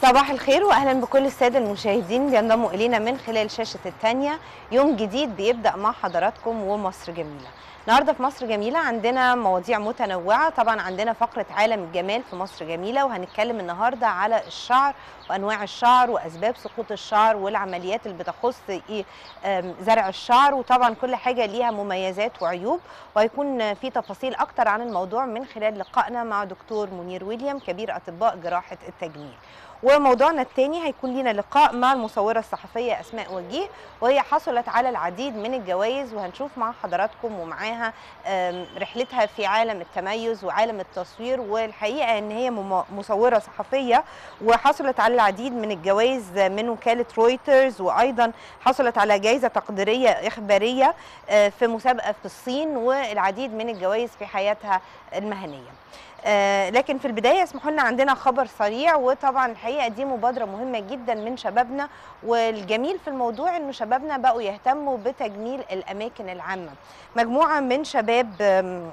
صباح الخير واهلا بكل الساده المشاهدين بينضموا الينا من خلال شاشه الثانيه يوم جديد بيبدا مع حضراتكم ومصر جميله النهارده في مصر جميله عندنا مواضيع متنوعه طبعا عندنا فقره عالم الجمال في مصر جميله وهنتكلم النهارده على الشعر وانواع الشعر واسباب سقوط الشعر والعمليات اللي بتخص إيه آم، زرع الشعر وطبعا كل حاجه ليها مميزات وعيوب وهيكون في تفاصيل اكتر عن الموضوع من خلال لقائنا مع دكتور منير ويليام كبير اطباء جراحه التجميل وموضوعنا الثاني هيكون لنا لقاء مع المصوره الصحفيه اسماء وجيه وهي حصلت على العديد من الجوائز وهنشوف مع حضراتكم ومعاها آم، رحلتها في عالم التميز وعالم التصوير والحقيقه ان هي مم- مصوره صحفيه وحصلت على العديد من الجوائز من وكاله رويترز وايضا حصلت على جائزه تقديريه اخباريه آه، في مسابقه في الصين والعديد من الجوائز في حياتها المهنيه آه، لكن في البدايه اسمحوا لنا عندنا خبر سريع وطبعا الحقيقه دي مبادره مهمه جدا من شبابنا والجميل في الموضوع انه شبابنا بقوا يهتموا بتجميل الاماكن العامه مجموعه من شباب آم،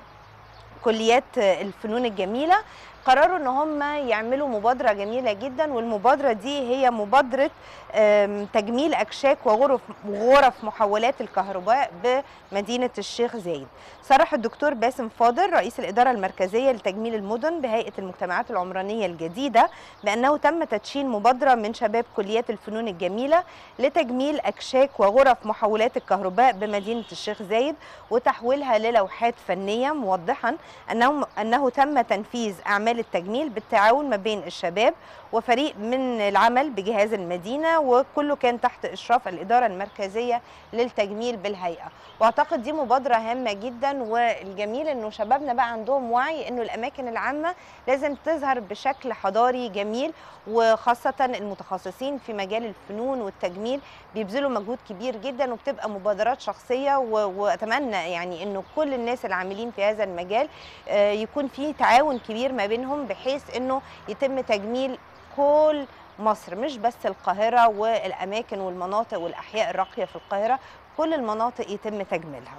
كليات الفنون الجميله قرروا ان هم يعملوا مبادره جميله جدا والمبادره دي هي مبادره آم، تجميل اكشاك وغرف وغرف محولات الكهرباء بمدينه الشيخ زايد صرح الدكتور باسم فاضل رئيس الاداره المركزيه لتجميل المدن بهيئه المجتمعات العمرانيه الجديده بانه تم تدشين مبادره من شباب كليات الفنون الجميله لتجميل اكشاك وغرف محولات الكهرباء بمدينه الشيخ زايد وتحويلها للوحات فنيه موضحا انه انه تم تنفيذ اعمال التجميل بالتعاون ما بين الشباب وفريق من العمل بجهاز المدينه وكله كان تحت اشراف الاداره المركزيه للتجميل بالهيئه واعتقد دي مبادره هامه جدا والجميل انه شبابنا بقى عندهم وعي انه الاماكن العامه لازم تظهر بشكل حضاري جميل وخاصه المتخصصين في مجال الفنون والتجميل بيبذلوا مجهود كبير جدا وبتبقى مبادرات شخصيه و- واتمنى يعني انه كل الناس العاملين في هذا المجال آه، يكون في تعاون كبير ما بينهم بحيث انه يتم تجميل كل مصر مش بس القاهره والاماكن والمناطق والاحياء الراقيه في القاهره كل المناطق يتم تجميلها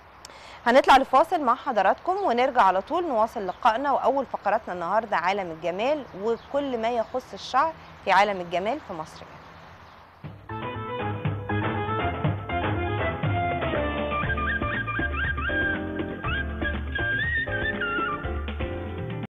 هنطلع لفاصل مع حضراتكم ونرجع على طول نواصل لقائنا واول فقراتنا النهارده عالم الجمال وكل ما يخص الشعر في عالم الجمال في مصر